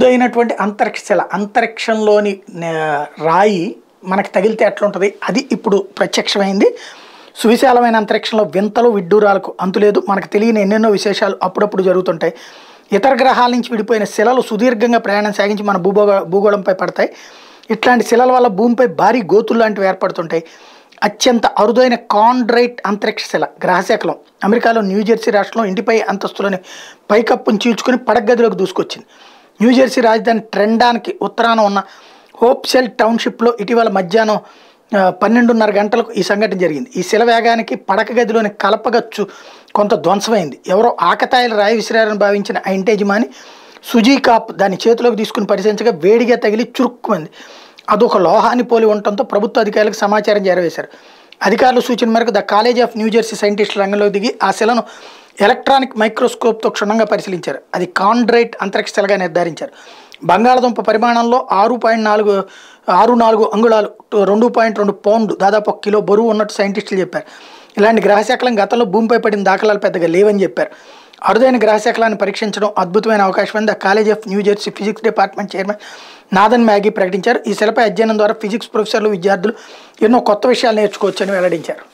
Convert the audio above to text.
అరుదైనటువంటి అంతరిక్ష శిల అంతరిక్షంలోని ఆ, రాయి మనకు తగిలితే ఎట్లుంటుంది అది ఇప్పుడు ప్రత్యక్షమైంది సువిశాలమైన అంతరిక్షంలో వింతలు విడ్డూరాలకు అంతులేదు మనకు తెలియని ఎన్నెన్నో విశేషాలు అప్పుడప్పుడు జరుగుతుంటాయి ఇతర గ్రహాల నుంచి విడిపోయిన శిలలు సుదీర్ఘంగా ప్రయాణం సాగించి మన భూభోగ భూగోళంపై పడతాయి ఇట్లాంటి శిలల వల్ల భూమిపై భారీ గోతులు లాంటివి ఏర్పడుతుంటాయి అత్యంత అరుదైన కాండ్రైట్ అంతరిక్ష శిల గ్రహశకలం అమెరికాలో న్యూజెర్సీ రాష్ట్రంలో ఇంటిపై అంతస్తులోని పైకప్పును చీల్చుకుని పడగదిలోకి దూసుకొచ్చింది న్యూజెర్సీ రాజధాని ట్రెండానికి ఉత్తరాన ఉన్న హోప్సెల్ టౌన్షిప్లో ఇటీవల మధ్యాహ్నం ఆ, పన్నెండున్నర గంటలకు ఈ సంఘటన జరిగింది ఈ శిల వేగానికి పడక గదిలోని కలపగచ్చు కొంత ధ్వంసమైంది ఎవరో ఆకతాయిలు రాయి విసిరారని భావించిన ఆ ఇంటి యజమాని సుజీ కాప్ దాన్ని చేతిలోకి తీసుకుని పరిశీలించగా వేడిగా తగిలి చురుక్కుమంది అదొక లోహాన్ని పోలి ఉండటంతో ప్రభుత్వ అధికారులకు సమాచారం చేరవేశారు అధికారుల సూచన మేరకు ద కాలేజ్ ఆఫ్ న్యూజెర్సీ సైంటిస్టులు రంగంలోకి దిగి ఆ శిలను ఎలక్ట్రానిక్ మైక్రోస్కోప్తో క్షుణ్ణంగా పరిశీలించారు అది కాండ్రైట్ అంతరిక్ష శిలగా నిర్ధారించారు బంగాళదుంప పరిమాణంలో ఆరు పాయింట్ నాలుగు ఆరు నాలుగు అంగుళాలు రెండు పాయింట్ రెండు పౌండ్ దాదాపు ఒక కిలో బరువు ఉన్నట్టు సైంటిస్టులు చెప్పారు ఇలాంటి గ్రహశకలం గతంలో భూమిపై పడిన దాఖలాలు పెద్దగా లేవని చెప్పారు అరుదైన గ్రహశకలాన్ని పరీక్షించడం అద్భుతమైన అవకాశం అని the college of New Jersey physics department chairman Nathan Magee ప్రకటించారు ఈ శిలపై అధ్యయనం ద్వారా ఫిజిక్స్ ప్రొఫెసర్లు విద్యార్థులు ఎన్నో కొత్త విషయాలు నేర్చుకోవచ్చని వెల్లడించారు